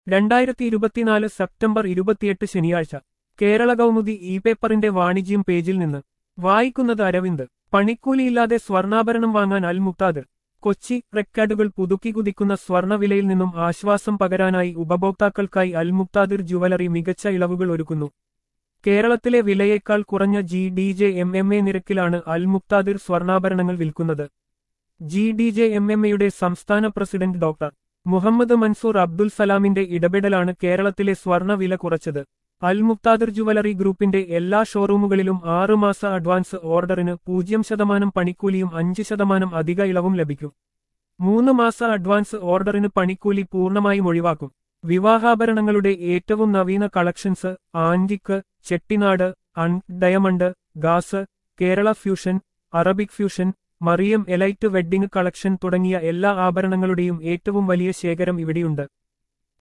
രണ്ടായിരത്തി ഇരുപത്തിനാല് സെപ്റ്റംബർ ഇരുപത്തിയെട്ട് ശനിയാഴ്ച കേരള കൗമുദി ഇ പേപ്പറിന്റെ വാണിജ്യം പേജിൽ നിന്ന് വായിക്കുന്നത് അരവിന്ദ് പണിക്കൂലിയില്ലാതെ സ്വർണ്ണാഭരണം വാങ്ങാൻ അൽ മുക്താദർ കൊച്ചി റെക്കാർഡുകൾ പുതുക്കി കുതിക്കുന്ന സ്വർണ്ണവിലയിൽ നിന്നും ആശ്വാസം പകരാനായി ഉപഭോക്താക്കൾക്കായി അൽ മുക്താദിർ ജുവലറി മികച്ച ഇളവുകൾ ഒരുക്കുന്നു കേരളത്തിലെ വിലയേക്കാൾ കുറഞ്ഞ G D J M M A നിരക്കിലാണ് അൽ മുക്താദിർ സ്വർണ്ണാഭരണങ്ങൾ വിൽക്കുന്നത് G D J M M എയുടെ സംസ്ഥാന പ്രസിഡന്റ് ഡോക്ടർ മുഹമ്മദ് മൻസൂർ അബ്ദുൽ സലാമിന്റെ ഇടപെടലാണ് കേരളത്തിലെ സ്വർണ്ണ വില കുറച്ചത് അൽ മുക്താദിർ ജുവലറി ഗ്രൂപ്പിന്റെ എല്ലാ ഷോറൂമുകളിലും ആറുമാസ അഡ്വാൻസ് ഓർഡറിന് പൂജ്യം ശതമാനം പണിക്കൂലിയും അഞ്ച് ശതമാനം അധിക ഇളവും ലഭിക്കും മൂന്ന് മാസ അഡ്വാൻസ് ഓർഡറിന് പണിക്കൂലി പൂർണ്ണമായും ഒഴിവാക്കും വിവാഹാഭരണങ്ങളുടെ ഏറ്റവും നവീന collections antique Chettinad un diamond ഗാസ് Kerala fusion Arabic fusion Mariyam elite wedding collection തുടങ്ങിയ എല്ലാ ആഭരണങ്ങളുടെയും ഏറ്റവും വലിയ ശേഖരം ഇവിടെയുണ്ട്